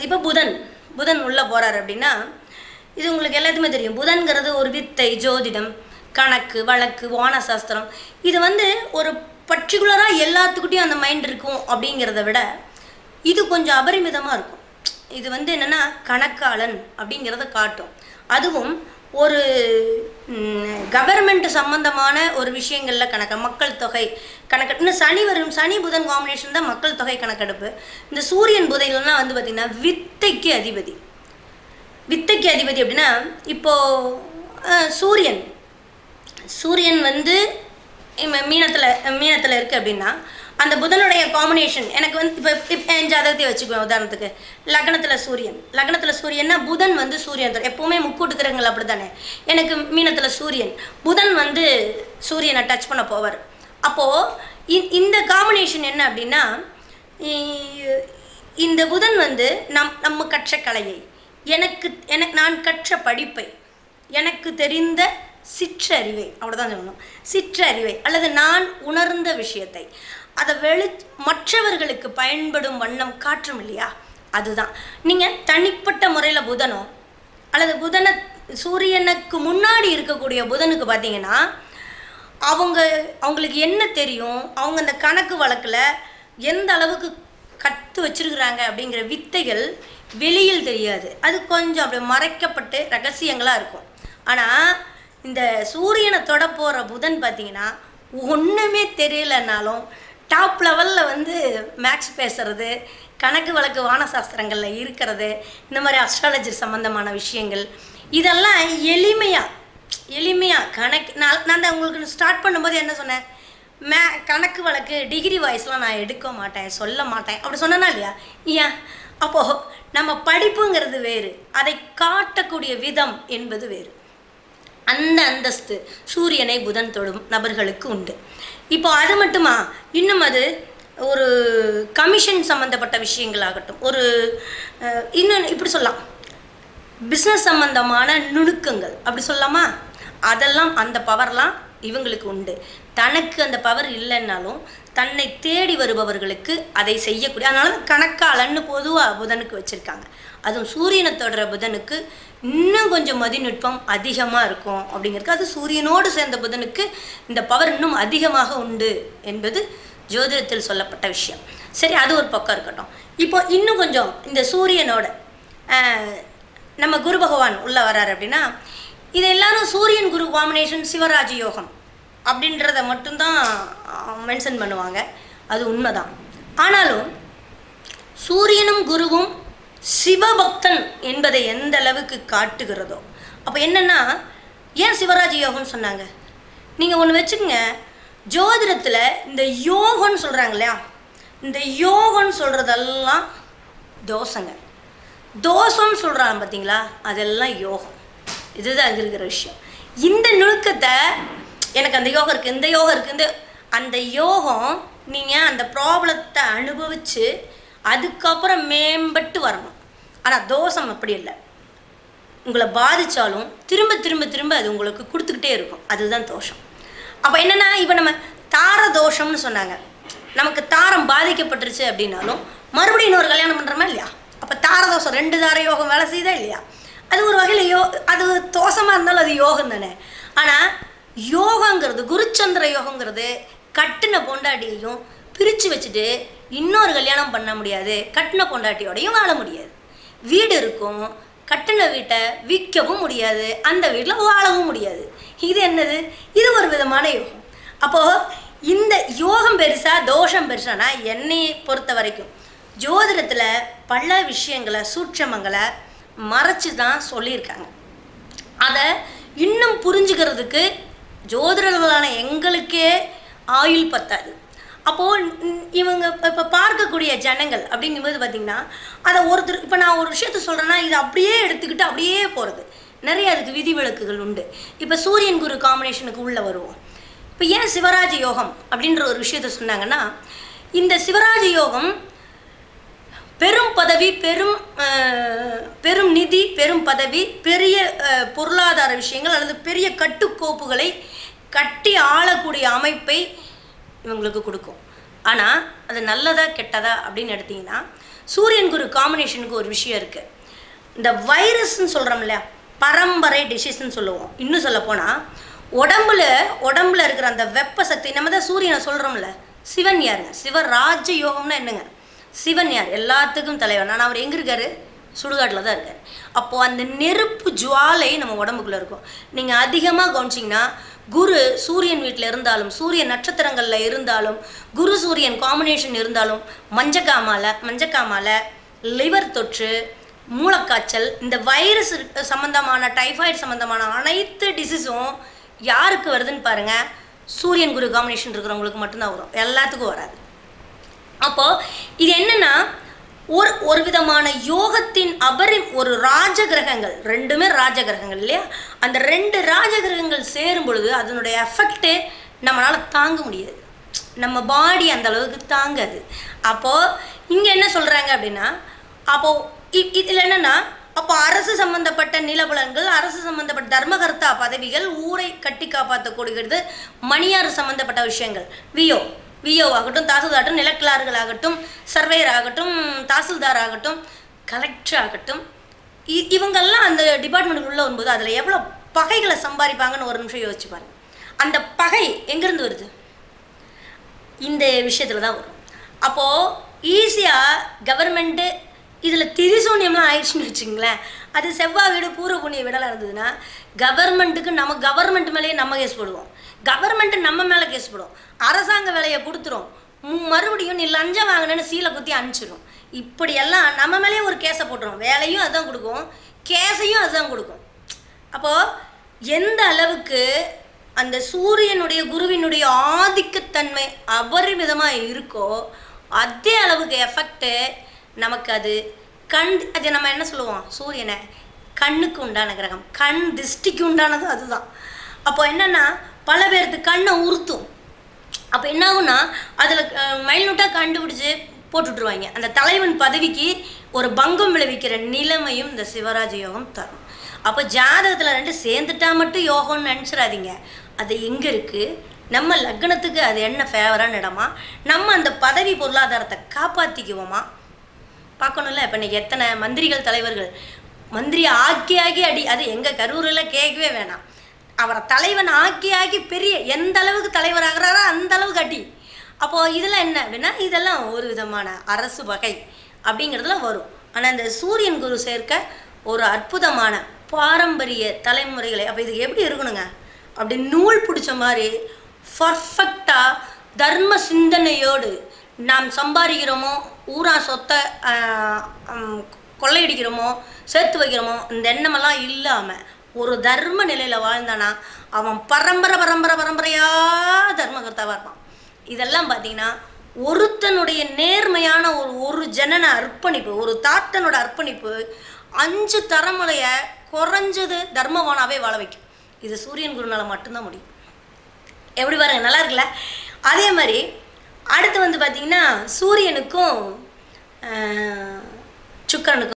இப்போ புதன் புதன் உள்ளே போகிறார் அப்படின்னா இது உங்களுக்கு எல்லாத்துக்குமே தெரியும் புதன்கிறது ஒரு வித்தை ஜோதிடம் கணக்கு வழக்கு வானசாஸ்திரம் இது வந்து ஒரு பர்டிகுலராக எல்லாத்துக்கிட்டையும் அந்த மைண்ட் இருக்கும் அப்படிங்கிறத விட இது கொஞ்சம் அபரிமிதமாக இருக்கும் இது வந்து என்னென்னா கணக்காளன் அப்படிங்கிறத காட்டும் அதுவும் ஒரு கவர்மெண்ட் சம்பந்தமான ஒரு விஷயங்களில் கணக்கு மக்கள் தொகை கணக்கு இன்னும் சனி வரும் சனி புதன் காம்பினேஷன் தான் மக்கள் தொகை கணக்கெடுப்பு இந்த சூரியன் புதைகள்லாம் வந்து பார்த்திங்கன்னா வித்தைக்கு அதிபதி வித்தைக்கு அதிபதி அப்படின்னா இப்போது சூரியன் சூரியன் வந்து மீனத்தில் மீனத்தில் இருக்குது அப்படின்னா அந்த புதனுடைய காம்பினேஷன் எனக்கு வந்து இப்போ இப்போ என் ஜாதகத்தை வச்சுக்குவேன் உதாரணத்துக்கு லக்னத்தில் சூரியன் லக்னத்தில் சூரியன்னா புதன் வந்து சூரியன் தொடர் எப்போவுமே முக்கூட்டுக்கிறவங்கள் அப்படி தானே எனக்கு மீனத்தில் சூரியன் புதன் வந்து சூரியனை டச் பண்ண போவார் அப்போது இந்த காம்பினேஷன் என்ன அப்படின்னா இ- இந்த புதன் வந்து நம் நம்ம கற்ற கலையை எனக்கு எனக்கு நான் கற்ற படிப்பை எனக்கு தெரிந்த சிற்றறிவை அவ்வளோதான் சொல்லணும் சிற்றறிவை அல்லது நான் உணர்ந்த விஷயத்தை அதை வெளி மற்றவர்களுக்கு பயன்படும் வண்ணம் காற்றும் இல்லையா அதுதான் நீங்கள் தனிப்பட்ட முறையில் புதனோ அல்லது புதனை சூரியனுக்கு முன்னாடி இருக்கக்கூடிய புதனுக்கு பார்த்தீங்கன்னா அவங்க அவங்களுக்கு என்ன தெரியும் அவங்க அந்த கணக்கு வழக்கில் எந்த அளவுக்கு கற்று வச்சிருக்கிறாங்க அப்படிங்கிற வித்தைகள் வெளியில் தெரியாது அது கொஞ்சம் அப்படி மறைக்கப்பட்டு ரகசியங்களாக இருக்கும் ஆனால் இந்த சூரியனை தொட போகிற புதன் பார்த்தீங்கன்னா ஒன்றுமே தெரியலனாலும் டாப் லெவலில் வந்து மேக்ஸ் பேசுறது கணக்கு வழக்கு வானசாஸ்திரங்களில் இருக்கிறது இந்த மாதிரி அஸ்ட்ராலஜி சம்மந்தமான விஷயங்கள் இதெல்லாம் எளிமையாக எளிமையாக கணக்கு நான் நான் தான் உங்களுக்கு ஸ்டார்ட் பண்ணும்போது என்ன சொன்னேன் மே கணக்கு வழக்கு டிகிரி வாய்ஸ்லாம் நான் எடுக்க மாட்டேன் சொல்ல மாட்டேன் அப்படி சொன்னனா இல்லையா ஏன் அப்போது நம்ம படிப்புங்கிறது வேறு அதை காட்டக்கூடிய விதம் என்பது வேறு அந்த அந்தஸ்து சூரியனை புதன் தொடும் நபர்களுக்கு உண்டு இப்போ அது மட்டுமா இன்னும் அது ஒரு கமிஷன் சம்மந்தப்பட்ட விஷயங்களாகட்டும் ஒரு அஹ், இன்னும் இப்படி சொல்லலாம் பிஸ்னஸ் சம்பந்தமான நுணுக்கங்கள் அப்படி சொல்லலாமா அதெல்லாம் அந்த பவர்லாம் இவங்களுக்கு உண்டு தனக்கு அந்த பவர் இல்லைன்னாலும் தன்னை தேடி வருபவர்களுக்கு அதை செய்யக்கூடிய அதனால தான் கணக்காளன்னு பொதுவாக புதனுக்கு வச்சுருக்காங்க அதுவும் சூரியனை தொடர புதனுக்கு இன்னும் கொஞ்சம் மதிநுட்பம் அதிகமாக இருக்கும் அப்படிங்கிறது அது சூரியனோடு சேர்ந்த புதனுக்கு இந்த பவர் இன்னும் அதிகமாக உண்டு என்பது ஜோதிடத்தில் சொல்லப்பட்ட விஷயம் சரி அது ஒரு பக்கம் இருக்கட்டும் இப்போ இன்னும் கொஞ்சம் இந்த சூரியனோட ஆஹ், நம்ம குரு பகவான் உள்ளே வராரு அப்படின்னா இது எல்லாரும் சூரியன் குரு காம்பினேஷன் சிவராஜ யோகம் அப்படின்றத மட்டும்தான் மென்ஷன் பண்ணுவாங்க அது உண்மைதான் ஆனாலும் சூரியனும் குருவும் சிவபக்தன் என்பதை எந்த அளவுக்கு காட்டுகிறதோ அப்போ என்னன்னா ஏன் சிவராஜ யோகம்னு சொன்னாங்க நீங்கள் ஒன்று வச்சுக்கோங்க ஜோதிடத்தில் இந்த யோகம்னு சொல்கிறாங்க இல்லையா இந்த யோகம்னு சொல்கிறதெல்லாம் தோசைங்க தோஷம்னு சொல்கிறாங்க பார்த்தீங்களா அதெல்லாம் யோகம் இதுதான் அங்கே இருக்கிற விஷயம் இந்த நுணுக்கத்தை எனக்கு அந்த யோகம் இருக்குது இந்த யோகம் இருக்குது இந்த அந்த யோகம் நீங்கள் அந்த ப்ராப்ளத்தை அனுபவித்து அதுக்கப்புறம் மேம்பட்டு வரணும் ஆனால் தோஷம் அப்படி இல்லை உங்களை பாதித்தாலும் திரும்ப திரும்ப திரும்ப அது உங்களுக்கு கொடுத்துக்கிட்டே இருக்கும் அதுதான் தோஷம் அப்போ என்னென்னா இப்போ நம்ம தார தோஷம்னு சொன்னாங்க நமக்கு தாரம் பாதிக்கப்பட்டுருச்சு அப்படின்னாலும் மறுபடியும் இன்னொரு கல்யாணம் பண்ணுறோமா இல்லையா அப்போ தார தோஷம் ரெண்டு தார யோகம் வேலை செய்யுதா இல்லையா அது ஒரு வகையில் யோ அது தோஷமாக இருந்தாலும் அது யோகம் தானே ஆனால் யோகங்கிறது குருச்சந்திர யோகங்கிறது கட்டின பொண்டாட்டியையும் பிரித்து வச்சுட்டு இன்னொரு கல்யாணம் பண்ண முடியாது கட்டின பொண்டாட்டியோடையும் வாழ முடியாது வீடு இருக்கும் கட்டின வீட்டை விற்கவும் முடியாது அந்த வீட்டில் வாழவும் முடியாது இது என்னது இது ஒரு விதமான யோகம் அப்போது இந்த யோகம் பெருசா தோஷம் பெருசானா என்னையை பொறுத்த வரைக்கும் ஜோதிடத்தில் பல விஷயங்களை சூட்சமங்களை மறைச்சு தான் சொல்லியிருக்காங்க அதை இன்னும் புரிஞ்சுக்கிறதுக்கு ஜோதிடர்களான எங்களுக்கே ஆயுள் பத்தாது அப்போது இவங்க இப்போ பார்க்கக்கூடிய ஜனங்கள் அப்படிங்கும்போது பார்த்திங்கன்னா அதை ஒருத்தர் இப்போ நான் ஒரு விஷயத்த சொல்கிறேன்னா இதை அப்படியே எடுத்துக்கிட்டு அப்படியே போகிறது நிறைய அதுக்கு விதிவிலக்குகள் உண்டு இப்போ சூரியன் குரு காம்பினேஷனுக்கு உள்ளே வருவோம் இப்போ ஏன் சிவராஜ யோகம் அப்படின்ற ஒரு விஷயத்த சொன்னாங்கன்னா இந்த சிவராஜ யோகம் பெரும் பதவி பெரும் அஹ், பெரும் நிதி பெரும் பதவி பெரிய அஹ், பொருளாதார விஷயங்கள் அல்லது பெரிய கட்டுக்கோப்புகளை கட்டி ஆளக்கூடிய அமைப்பை இவங்களுக்கு கொடுக்கும் ஆனால் அது நல்லதா கெட்டதா அப்படின்னு எடுத்தீங்கன்னா சூரியன் குரு காம்பினேஷனுக்கு ஒரு விஷயம் இருக்குது இந்த வைரஸ்ன்னு சொல்கிறோம் இல்லையா பரம்பரை டிசீஸ்ன்னு சொல்லுவோம் இன்னும் சொல்ல போனால் உடம்புல உடம்புல இருக்கிற அந்த வெப்ப சக்தி நம்ம தான் சூரியனை சொல்கிறோம்ல சிவன் யாருங்க சிவராஜ யோகம்னா என்னங்க சிவன் யார் எல்லாத்துக்கும் தலைவன் ஆனால் அவர் எங்கே இருக்காரு சுடுகாட்டில் தான் இருக்கார் அப்போது அந்த நெருப்பு ஜுவாலை நம்ம உடம்புக்குள்ளே இருக்கும் நீங்கள் அதிகமாக கவனிச்சிங்கன்னா குரு சூரியன் வீட்டில் இருந்தாலும் சூரிய நட்சத்திரங்களில் இருந்தாலும் குரு சூரியன் காம்பினேஷன் இருந்தாலும் மஞ்சக்காமாலை மஞ்சக்காமாலை லிவர் தொற்று மூளைக்காய்ச்சல் இந்த வைரஸ் சம்மந்தமான டைஃபாய்டு சம்மந்தமான அனைத்து டிசீஸும் யாருக்கு வருதுன்னு பாருங்கள் சூரியன் குரு காம்பினேஷன் இருக்கிறவங்களுக்கு மட்டும்தான் வரும் எல்லாத்துக்கும் வராது அப்போது இது என்னன்னா ஒரு ஒரு விதமான யோகத்தின் அபரி ஒரு ராஜகிரகங்கள் ரெண்டுமே ராஜகிரகங்கள் இல்லையா அந்த ரெண்டு ராஜகிரகங்கள் சேரும் பொழுது அதனுடைய எஃபெக்ட்டு நம்மளால் தாங்க முடியாது நம்ம பாடி அந்த அளவுக்கு தாங்காது அப்போது இங்கே என்ன சொல்கிறாங்க அப்படின்னா அப்போது இதில் என்னென்னா அப்போ அரசு சம்பந்தப்பட்ட நிலபலன்கள் அரசு சம்பந்தப்பட்ட தர்மகர்த்தா பதவிகள் ஊரை கட்டி காப்பாற்றக்கூடியது மணியார் சம்பந்தப்பட்ட விஷயங்கள் வியோ விஓ ஆகட்டும் தாசில்தார்ட்டும் நிலக்கிழார்கள் ஆகட்டும் சர்வேயர் ஆகட்டும் தாசில்தார் ஆகட்டும் கலெக்டர் ஆகட்டும் இ- இவங்கெல்லாம் அந்த டிபார்ட்மெண்ட்டுக்கு உள்ள வரும்போது அதில் எவ்வளோ பகைகளை சம்பாதிப்பாங்கன்னு ஒரு நிமிஷம் யோசிச்சு பாருங்க அந்த பகை எங்கேருந்து வருது இந்த விஷயத்தில் தான் வரும் அப்போது ஈஸியாக கவர்மெண்ட்டு இதில் திரிசூன்யம்லாம் ஆயிடுச்சுன்னு வச்சுங்களேன் அது செவ்வாய் வீடு பூர்வ புண்ணிய வீடெல்லாம் இருந்ததுன்னா கவர்மெண்ட்டுக்கு நம்ம கவர்மெண்ட் மேலேயே நம்ம கேஸ் போடுவோம் கவர்மெண்ட் நம்ம மேலே கேஸ் போடும் அரசாங்க வேலையை கொடுத்துரும் மு- மறுபடியும் நீ லஞ்சம் வாங்கினேன்னு சீலை குத்தி அனுப்பிச்சிடும் இப்படியெல்லாம் நம்ம மேலேயே ஒரு கேஸை போட்டுரும் வேலையும் அதுதான் கொடுக்கும் கேஸையும் அதுதான் கொடுக்கும் அப்போது எந்த அளவுக்கு அந்த சூரியனுடைய குருவினுடைய ஆதிக்கத்தன்மை அபரிமிதமாக இருக்கோ அதே அளவுக்கு எஃபெக்ட்டு நமக்கு அது கண் அது நம்ம என்ன சொல்லுவோம் சூரியனை கண்ணுக்கு உண்டான கிரகம் கண் திருஷ்டிக்கு உண்டானது அதுதான் அப்போ என்னன்னா பல பேருக்கு கண்ணை உறுத்தும் அப்போ என்ன ஆகும்னா அதில் மைல்நூட்டாக கண்டுபிடிச்சு போட்டுட்ருவாங்க அந்த தலைவன் பதவிக்கு ஒரு பங்கம் விளைவிக்கிற நிலைமையும் இந்த சிவராஜ யோகம் தரும் அப்போ ஜாதகத்தில் ரெண்டு சேர்ந்துட்டா மட்டும் யோகம்னு நினச்சிடாதீங்க அது எங்கே இருக்குது நம்ம லக்னத்துக்கு அது என்ன ஃபேவரான இடமா நம்ம அந்த பதவி பொருளாதாரத்தை காப்பாற்றிக்குவோமா பார்க்கணும்ல இப்போ இன்னைக்கு எத்தனை மந்திரிகள் தலைவர்கள் மந்திரி ஆக்கி ஆக்கி அடி அது எங்கள் கரூரில் கேட்கவே வேணாம் அவரை தலைவன் ஆக்கி ஆக்கி பெரிய எந்த அளவுக்கு தலைவர் ஆகிறாரோ அந்த அளவுக்கு அடி அப்போது இதெல்லாம் என்ன அப்படின்னா இதெல்லாம் ஒரு விதமான அரசு வகை அப்படிங்கிறதுல வரும் ஆனால் இந்த சூரியன் குரு சேர்க்க ஒரு அற்புதமான பாரம்பரிய தலைமுறைகளை அப்போ இது எப்படி இருக்கணுங்க அப்படி நூல் பிடிச்ச மாதிரி பர்ஃபெக்டாக தர்ம சிந்தனையோடு நாம் சம்பாதிக்கிறோமோ ஊரா சொத்தை ஆஹ், ஹம், கொள்ளையடிக்கிறோமோ சேர்த்து வைக்கிறோமோ இந்த எண்ணமெல்லாம் இல்லாமல் ஒரு தர்ம நிலையில் வாழ்ந்தானா அவன் பரம்பரை பரம்பரை பரம்பரையாக தர்மகர்த்தாவாக இருப்பான் இதெல்லாம் பார்த்தீங்கன்னா ஒருத்தனுடைய நேர்மையான ஒரு ஒரு ஜனன அர்ப்பணிப்பு ஒரு தாத்தனோட அர்ப்பணிப்பு அஞ்சு தலைமுறைய குறைஞ்சது தர்மவானாவே வாழ வைக்கும் இது சூரியன் குருனால மட்டும்தான் முடியும் எப்படி பாருங்க நல்லா இருக்குல்ல அதே மாதிரி அடுத்து வந்து பார்த்தீங்கன்னா சூரியனுக்கும் ஆஹ், சுக்கிரனுக்கும்